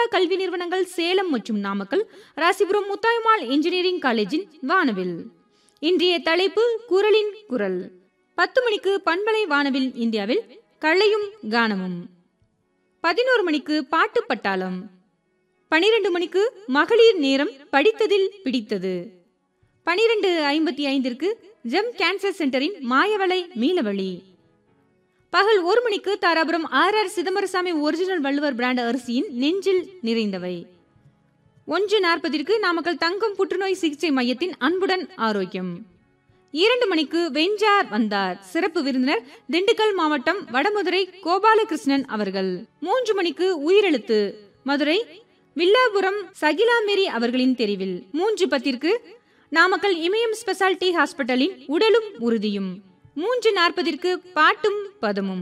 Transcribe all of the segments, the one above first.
கல்வி நிறுவனங்கள் சேலம் மற்றும் நாமக்கல் ராசிபுரம் முத்தாய்மாள் இன்ஜினியரிங் காலேஜின் வானவில் இன்றைய தலைப்பு குரலின் குரல் பத்து மணிக்கு பண்பலை வானவில் இந்தியாவில் கலையும் கானமும் பதினோரு மணிக்கு பாட்டு பட்டாளம் பனிரெண்டு மணிக்கு மகளிர் நேரம் படித்ததில் பிடித்தது பனிரெண்டு ஐம்பத்தி ஐந்திற்கு ஜெம் கேன்சர் சென்டரின் மாயவளை மீளவழி பகல் ஒரு மணிக்கு Dharapuram R R Chidambarasamy original Valluvar brand அரிசியின் நெஞ்சில் நிறைந்தவை ஒன்று நாற்பதிற்கு நாமக்கல் தங்கம் புற்றுநோய் சிகிச்சை மையத்தின் அன்புடன் ஆரோக்கியம் இரண்டு மணிக்கு வெஞ்சார் வந்தார் சிறப்பு விருந்தினர் திண்டுக்கல் மாவட்டம் வடமதுரை கோபாலகிருஷ்ணன் அவர்கள் மூன்று மணிக்கு உயிரெழுத்து மதுரை வில்லாபுரம் சகிலாமேரி அவர்களின் தெரிவில் மூன்று பத்திற்கு நாமக்கல் இமயம் ஸ்பெஷாலிட்டி ஹாஸ்பிட்டலின் உடலும் உறுதியும் மூன்று நாற்பதிற்கு பாட்டும் பதமும்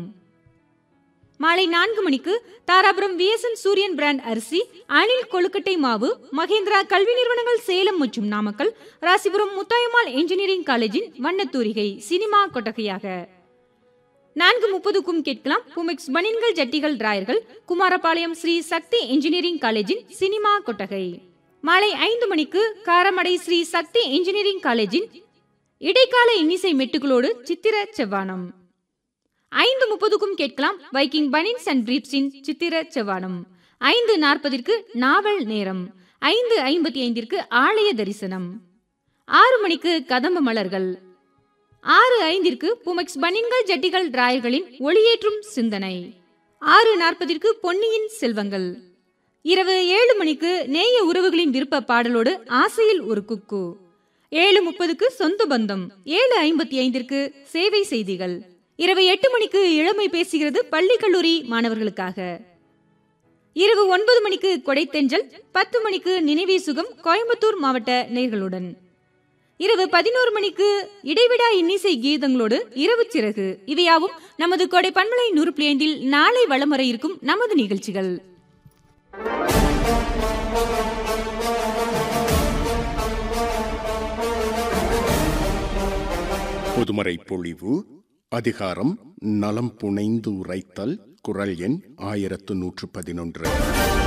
மாலை நான்கு மணிக்கு தாராபுரம் விஎஸ்என் சூரியன் பிராண்ட் அரிசி அணில் கொழுக்கட்டை மாவு மகேந்திரா கல்வி நிறுவனங்கள் சேலம் மற்றும் நாமக்கல் ராசிபுரம் முத்தாயம்மாள் இன்ஜினியரிங் காலேஜின் வண்ணத்தூரிகை சினிமா கொட்டகையாக நான்கு முப்பதுக்கும் கேட்கலாம் புமெக்ஸ் பனின்கள் ஜட்டிகள் டிராயர்கள் குமாரபாளையம் ஸ்ரீ சக்தி இன்ஜினியரிங் காலேஜின் சினிமா கொட்டகை மாலை ஐந்து மணிக்கு காரமடை ஸ்ரீ சக்தி இன்ஜினியரிங் காலேஜின் இடைக்கால இன்னிசை மெட்டுகளோடு சித்திர செவ்வானம் ஐந்து முப்பதுக்கும் கேட்கலாம் வைக்கிங் பனின்ஸ் அண்ட் பிரீப்ஸின் சித்திர செவ்வானம் ஐந்து நாற்பதிற்கு நாவல் நேரம் ஐந்து ஐம்பத்தி ஐந்திற்கு ஆலய தரிசனம் ஆறு மணிக்கு கதம்ப மலர்கள் ஆறு ஐந்திற்கு புமெக்ஸ் பனின்கள் ஜட்டிகள் டிராயர்களின் ஒளியேற்றும் சிந்தனை ஆறு நாற்பதிற்கு பொன்னியின் செல்வங்கள் இரவு ஏழு மணிக்கு நேய உறவுகளின் விருப்ப பாடலோடு ஆசையில் ஒரு குக்கு ஏழு முப்பதுக்கு சொந்த பந்தம் ஏழு ஐம்பத்தி ஐந்திற்கு சேவை செய்திகள் இரவு எட்டு மணிக்கு இளமை பேசுகிறது பள்ளி கல்லூரி மாணவர்களுக்காக இரவு ஒன்பது மணிக்கு கொடைத்தெஞ்சல் பத்து மணிக்கு நினைவே சுகம் கோயம்புத்தூர் மாவட்ட நேர்களுடன் இரவு பதினோரு மணிக்கு இடைவிடா இன்னிசை கீதங்களோடு இரவு சிறகு இவையாவும் நமது கொடை பண்பலை நூறு பிளேண்டில் நாளை வளம் வர இருக்கும் நமது நிகழ்ச்சிகள் பொதுமறை பொழிவு அதிகாரம் நலம் புனைந்து உரைத்தல் குரல் எண் ஆயிரத்து நூற்று பதினொன்று